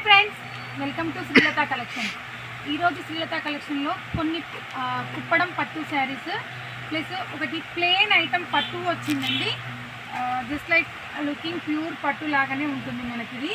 friends welcome to Srilatha collection ఈరోజు శ్రీలత కలెక్షన్లో కొన్ని ఆ, కుప్పడం పట్టు శారీస్ ప్లస్ ఒకటి ప్లేన్ ఐటమ్ పట్టు వచ్చిందండి జస్ట్ లైక్ లుకింగ్ ప్యూర్ పట్టు లాగానే ఉంటుంది మనకి ఇది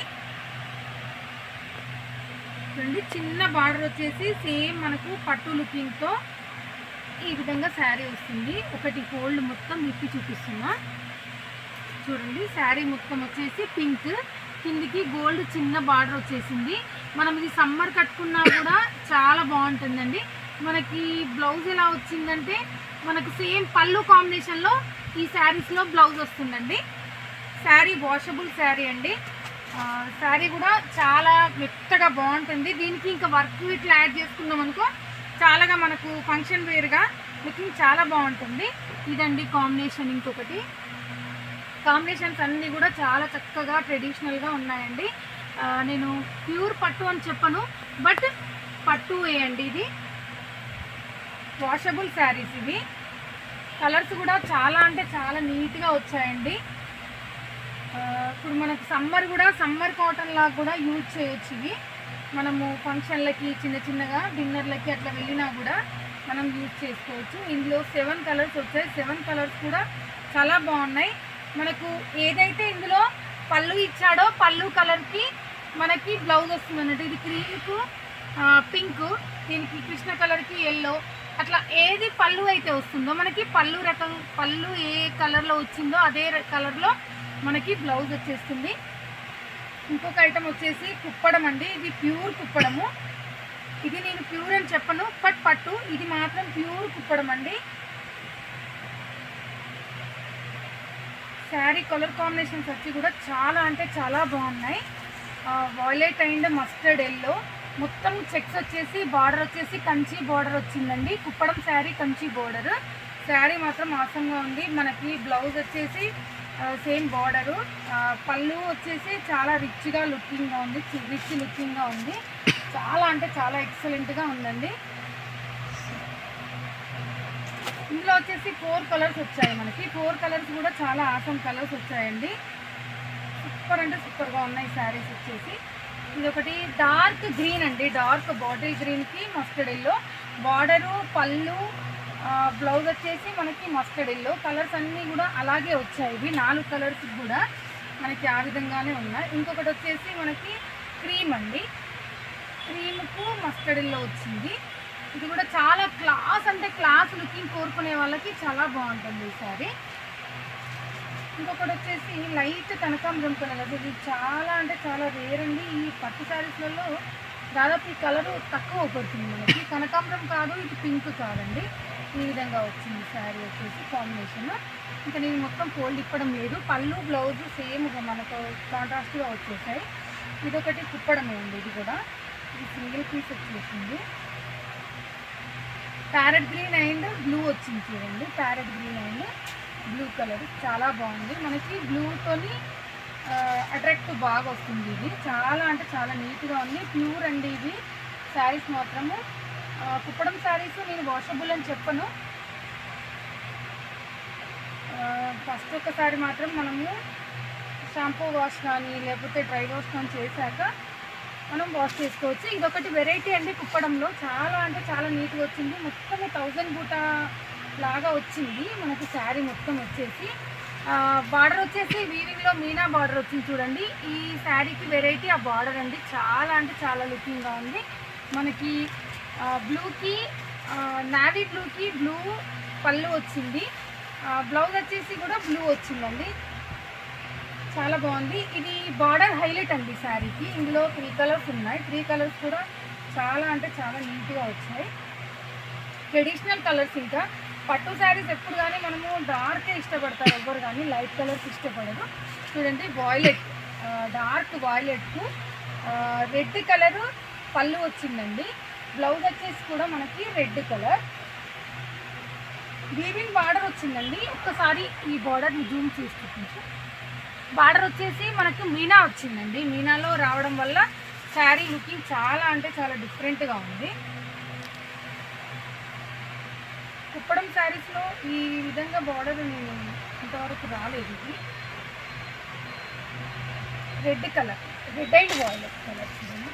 చూడండి చిన్న బార్డర్ వచ్చేసి సేమ్ మనకు పట్టు లుకింగ్తో ఈ విధంగా శారీ వస్తుంది ఒకటి ఫోల్డ్ మొత్తం విప్పి చూపిస్తున్నా చూడండి శారీ మొత్తం వచ్చేసి పింక్ కిందికి గోల్డ్ చిన్న బార్డర్ వచ్చేసింది మనం ఇది సమ్మర్ కట్టుకున్నా కూడా చాలా బాగుంటుందండి మనకి బ్లౌజ్ ఎలా వచ్చిందంటే మనకు సేమ్ పళ్ళు కాంబినేషన్లో ఈ శారీస్లో బ్లౌజ్ వస్తుందండి శారీ వాషబుల్ శారీ అండి ఆ, శారీ కూడా చాలా మెత్తగా బాగుంటుంది దీనికి ఇంకా వర్క్ ఇట్లా యాడ్ చేసుకున్నాం అనుకో చాలాగా మనకు ఫంక్షన్ వేర్గా లుకింగ్ చాలా బాగుంటుంది ఇదండి కాంబినేషన్ ఇంకొకటి కాంబినేషన్స్ అన్నీ కూడా చాలా చక్కగా ట్రెడిషనల్గా ఉన్నాయండి ఆ, నేను ప్యూర్ పట్టు అని చెప్పను బట్ పట్టు వేయండి ఇది వాషబుల్ శారీస్ ఇవి కలర్స్ కూడా చాలా అంటే చాలా నీట్గా వచ్చాయండి ఆ, ఇప్పుడు మనకు సమ్మర్ కూడా సమ్మర్ కాటన్ లాగా కూడా యూజ్ చేయొచ్చు ఇవి మనము ఫంక్షన్లకి చిన్న చిన్నగా డిన్నర్లకి అట్లా వెళ్ళినా కూడా మనం యూజ్ చేసుకోవచ్చు ఇందులో సెవెన్ కలర్స్ వచ్చాయి సెవెన్ కలర్స్ కూడా చాలా బాగున్నాయి మనకు ఏదైతే ఇందులో పళ్ళు ఇచ్చాడో పళ్ళు కలర్కి మనకి బ్లౌజ్ వస్తుంది అన్నట్టు ఇది క్రీమ్కు పింక్ దీనికి కృష్ణ కలర్కి ఎల్లో అట్లా ఏది పళ్ళు అయితే వస్తుందో మనకి పళ్ళు రకం పళ్ళు ఏ కలర్లో వచ్చిందో అదే కలర్లో మనకి బ్లౌజ్ వచ్చేస్తుంది ఇంకొక ఐటమ్ వచ్చేసి కుప్పడం అండి ఇది ప్యూర్ కుప్పడము ఇది నేను ప్యూర్ అని చెప్పను బట్ పట్టు ఇది మాత్రం ప్యూర్ కుప్పడం అండి శారీ కలర్ కాంబినేషన్స్ వచ్చి కూడా చాలా అంటే చాలా బాగున్నాయి వాయిలెట్ అండ్ మస్టర్డ్ ఎల్లో మొత్తం చెక్స్ వచ్చేసి బార్డర్ వచ్చేసి కంచి బార్డర్ వచ్చిందండి Kuppadam saree Kanchi border saree మాత్రం ఆసంగా ఉంది మనకి బ్లౌజ్ వచ్చేసి సేమ్ బార్డరు పళ్ళు వచ్చేసి చాలా రిచ్గా లుకింగ్గా ఉంది రిచ్ లుకింగ్గా ఉంది చాలా అంటే చాలా ఎక్సలెంట్గా ఉందండి ఇందులో వచ్చేసి ఫోర్ కలర్స్ వచ్చాయి మనకి ఫోర్ కలర్స్ కూడా చాలా ఆసమ్ కలర్స్ వచ్చాయండి సూపర్ అంటే సూపర్గా ఉన్నాయి శారీస్ వచ్చేసి ఇది ఒకటి డార్క్ గ్రీన్ అండి డార్క్ బాటిల్ గ్రీన్కి మస్టర్డ్ ఎల్లో బార్డరు పళ్ళు బ్లౌజ్ వచ్చేసి మనకి మస్టర్డ్ ఎల్లో కలర్స్ అన్నీ కూడా అలాగే వచ్చాయి ఇవి నాలుగు కలర్స్ కూడా మనకి ఆ విధంగానే ఉన్నాయి ఇంకొకటి వచ్చేసి మనకి క్రీమ్ అండి క్రీమ్కు మస్టర్డ్ ఎల్లో వచ్చింది ఇది కూడా చాలా క్లాస్ అంటే క్లాస్ లుకింగ్ కోరుకునే వాళ్ళకి చాలా బాగుంటుంది ఈ సారీ ఇంకొకటి వచ్చేసి లైట్ కనకాంబరం కలర్ అది ఇది చాలా అంటే చాలా రేర్ అండి ఈ పట్టు శారీస్లలో దాదాపు ఈ కలర్ తక్కువ పడుతుంది మనకి కనకాంబరం కాదు ఇది పింక్ కాదండి ఈ విధంగా వచ్చింది శారీ వచ్చేసి కాంబినేషన్ ఇంకా నేను మొత్తం ఫోల్డ్ ఇప్పడం లేదు పళ్ళు బ్లౌజ్ సేమ్ మనకు కాంట్రాస్ట్గా వచ్చేసాయి ఇదొకటి కుప్పడమే ఉంది ఇది కూడా ఇది సింగిల్ పీస్ వచ్చేసింది ప్యారెట్ గ్రీన్ అండ్ బ్లూ వచ్చింది చూడండి parrot green and blue colour చాలా బాగుంది మనకి బ్లూతోని అట్రాక్ట్ బాగా వస్తుంది ఇది చాలా అంటే చాలా నీట్గా ఉంది ప్యూర్ అండి ఇది శారీస్ మాత్రము ఆ, కుప్పడం శారీస్ నేను వాషబుల్ అని చెప్పను ఫస్ట్ ఒకసారి మాత్రం మనము షాంపూ వాష్ కానీ లేకపోతే డ్రై వాష్ కానీ చేశాక మనం వాష్ చేసుకోవచ్చు ఇదొకటి వెరైటీ అండి కుప్పడంలో చాలా అంటే చాలా నీట్గా వచ్చింది మొత్తం థౌజండ్ బూట లాగా వచ్చింది మనకి శారీ మొత్తం వచ్చేసి బార్డర్ వచ్చేసి వీవింగ్లో మీనా బార్డర్ వచ్చింది చూడండి ఈ శారీకి వెరైటీ ఆ బార్డర్ అండి చాలా అంటే చాలా లుకింగ్గా ఉంది మనకి బ్లూకి నావీ బ్లూకి బ్లూ పళ్ళు వచ్చింది బ్లౌజ్ వచ్చేసి కూడా బ్లూ వచ్చిందండి చాలా బాగుంది ఇది బార్డర్ హైలైట్ అండి శారీకి ఇందులో త్రీ కలర్స్ ఉన్నాయి త్రీ కలర్స్ కూడా చాలా అంటే చాలా నీట్గా వచ్చాయి ట్రెడిషనల్ కలర్స్ ఇంకా పట్టు శారీస్ ఎప్పుడు కానీ మనము డార్కే ఇష్టపడతారు ఎవ్వరు కానీ లైట్ కలర్స్ ఇష్టపడరు చూడండి వాయిలెట్ డార్క్ వాయిలెట్కు రెడ్ కలర్ పళ్ళు వచ్చిందండి బ్లౌజ్ వచ్చేసి కూడా మనకి రెడ్ కలర్ వీవింగ్ బార్డర్ వచ్చిందండి ఒక్కసారి ఈ బార్డర్ని జూమ్ చేసి చూపించు బార్డర్ వచ్చేసి మనకు మీనా వచ్చిందండి మీనాలో రావడం వల్ల శారీ లుకింగ్ చాలా అంటే చాలా డిఫరెంట్గా ఉంది కుప్పడం శారీస్లో ఈ విధంగా బార్డర్ నేను ఇంతవరకు రాలేదు ఇది red colour red and violet colour చూడండి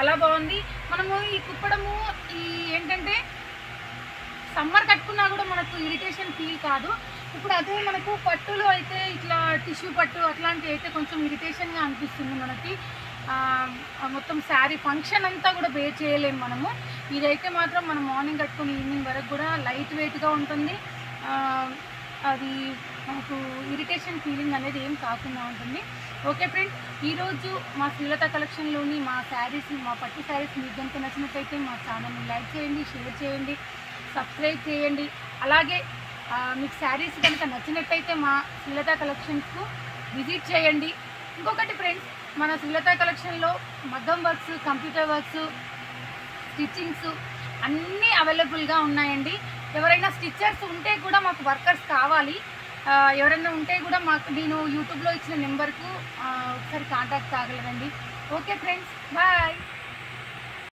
చాలా బాగుంది మనము ఈ కుప్పడము ఈ ఏంటంటే సమ్మర్ కట్టుకున్నా కూడా మనకు ఇరిటేషన్ ఫీల్ కాదు ఇప్పుడు అదే మనకు పట్టులో అయితే ఇట్లా టిష్యూ పట్టు అట్లాంటివి అయితే కొంచెం ఇరిటేషన్గా అనిపిస్తుంది మనకి ఆ, ఆ మొత్తం శారీ ఫంక్షన్ అంతా కూడా బే చేయలేము మనము ఇదైతే మాత్రం మనం మార్నింగ్ కట్టుకుని ఈవినింగ్ వరకు కూడా లైట్ వెయిట్గా ఉంటుంది ఆ, అది మనకు ఇరిటేషన్ ఫీలింగ్ అనేది ఏం కాకుండా ఉంటుంది ఓకే ఫ్రెండ్స్ ఈరోజు మా శ్రీలత కలెక్షన్లోని మా శారీస్ మా పట్టు శారీస్ మీకు కనుక నచ్చినట్టయితే మా ఛానల్ని లైక్ చేయండి షేర్ చేయండి సబ్స్క్రైబ్ చేయండి అలాగే ఆ, మీకు శారీస్ కనుక నచ్చినట్టయితే మా శ్రీలత కలెక్షన్స్కు విజిట్ చేయండి ఇంకొకటి ఫ్రెండ్స్ మన శ్రీలత కలెక్షన్లో మగ్గం వర్క్స్ కంప్యూటర్ వర్క్స్ స్టిచ్చింగ్స్ అన్నీ అవైలబుల్గా ఉన్నాయండి ఎవరైనా స్టిచ్చర్స్ ఉంటే కూడా మాకు వర్కర్స్ కావాలి ఆ, ఎవరైనా ఉంటే కూడా మాకు నేను యూట్యూబ్లో ఇచ్చిన నెంబర్కు ఒకసారి కాంటాక్ట్ కాగలరండి ఓకే ఫ్రెండ్స్ బాయ్